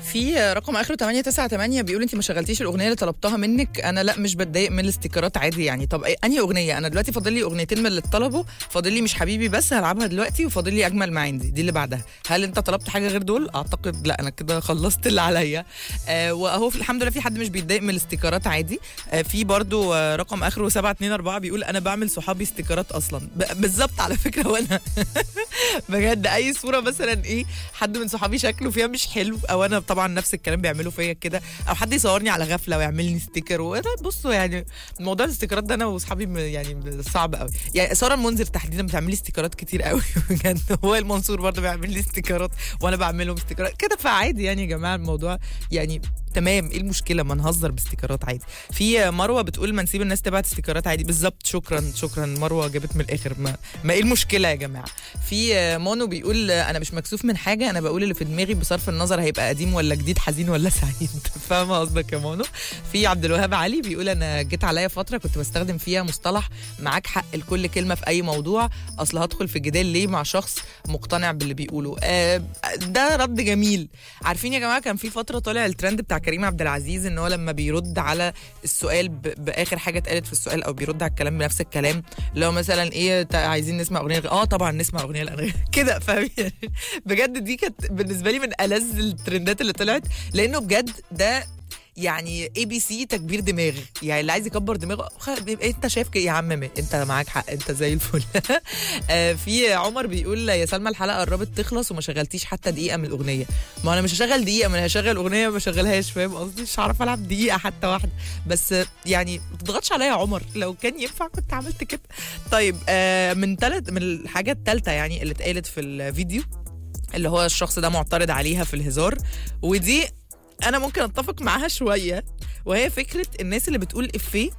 في رقم اخره 898 بيقول انت ما شغلتيش الاغنيه اللي طلبتها منك انا لا مش بتضايق من الاستيكرات عادي يعني طب إيه انهي اغنيه انا دلوقتي فاضل لي اغنيتين من اللي اتطلبوا فاضل لي مش حبيبي بس هلعبها دلوقتي وفاضل لي اجمل ما عندي دي اللي بعدها هل انت طلبت حاجه غير دول اعتقد لا انا كده خلصت اللي عليا آه واهو في الحمد لله في حد مش بيتضايق من الاستيكرات عادي آه في برضو آه رقم اخره 724 بيقول انا بعمل صحابي استيكرات اصلا ب- بالظبط على فكره وانا بجد اي صوره مثلا ايه حد من صحابي شكله فيها مش حلو او انا طبعا نفس الكلام بيعملوا فيا كده او حد يصورني على غفله ويعمل لي ستيكر وانا بصوا يعني موضوع الاستيكرات ده انا واصحابي م- يعني صعب قوي يعني ساره المنذر تحديدا بتعمل لي ستيكرات كتير قوي بجد هو المنصور برضه بيعمل لي ستيكرات وانا بعمل لهم ستيكرات كده فعادي يعني يا جماعه الموضوع يعني تمام ايه المشكله ما نهزر باستيكرات عادي في مروه بتقول ما نسيب الناس تبعت استيكرات عادي بالظبط شكرا شكرا مروه جابت من الاخر ما, ما ايه المشكله يا جماعه في مونو بيقول انا مش مكسوف من حاجه انا بقول اللي في دماغي بصرف النظر هيبقى قديم ولا جديد حزين ولا سعيد فاهمه قصدك يا مونو في عبد الوهاب علي بيقول انا جيت عليا فتره كنت بستخدم فيها مصطلح معاك حق لكل كلمه في اي موضوع اصل هدخل في جدال ليه مع شخص مقتنع باللي بيقوله آه ده رد جميل عارفين يا جماعه كان في فتره طالع الترند بتاع كريم عبد العزيز ان هو لما بيرد على السؤال ب... باخر حاجه اتقالت في السؤال او بيرد على الكلام بنفس الكلام لو مثلا ايه تا- عايزين نسمع اغنيه اه طبعا نسمع اغنيه الأغنية. كده فاهم بجد دي كانت بالنسبه لي من ألذ الترندات اللي طلعت لانه بجد ده يعني اي بي سي تكبير دماغ يعني اللي عايز يكبر دماغه خ- بيبقى انت شايف كده يا عم ما- انت معاك حق انت زي الفل آه، في عمر بيقول يا سلمى الحلقه قربت تخلص وما شغلتيش حتى دقيقه من الاغنيه ما انا مش هشغل دقيقه ما انا هشغل اغنيه ما بشغلهاش فاهم قصدي مش هعرف العب دقيقه حتى واحده بس آه، يعني ما تضغطش عليا يا عمر لو كان ينفع كنت عملت كده طيب آه، من ثلاث من الحاجه الثالثه يعني اللي اتقالت في الفيديو اللي هو الشخص ده معترض عليها في الهزار ودي انا ممكن اتفق معاها شويه وهي فكره الناس اللي بتقول افيه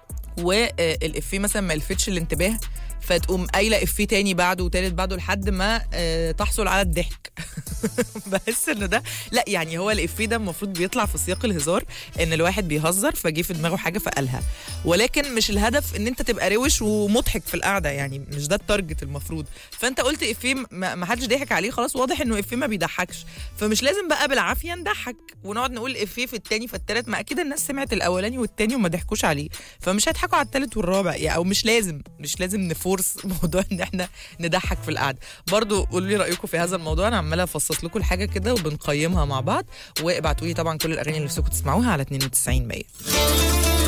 والافيه مثلا ما يلفتش الانتباه فتقوم قايله افيه تاني بعده وتالت بعده لحد ما آه، تحصل على الضحك بحس ان ده لا يعني هو الافيه ده المفروض بيطلع في سياق الهزار ان الواحد بيهزر فجه في دماغه حاجه فقالها ولكن مش الهدف ان انت تبقى روش ومضحك في القعده يعني مش ده التارجت المفروض فانت قلت افيه ما ما حدش ضحك عليه خلاص واضح انه افيه ما بيضحكش فمش لازم بقى بالعافيه نضحك ونقعد نقول افيه في التاني فالتالت ما اكيد الناس سمعت الاولاني والتاني وما ضحكوش عليه فمش هيضحكوا على التالت والرابع يعني او مش لازم مش لازم نفورس موضوع ان احنا نضحك في القعده برضو قولوا لي رايكم في هذا الموضوع انا عماله افصص لكم الحاجه كده وبنقيمها مع بعض وابعتوا لي طبعا كل الاغاني اللي نفسكم تسمعوها على 92 100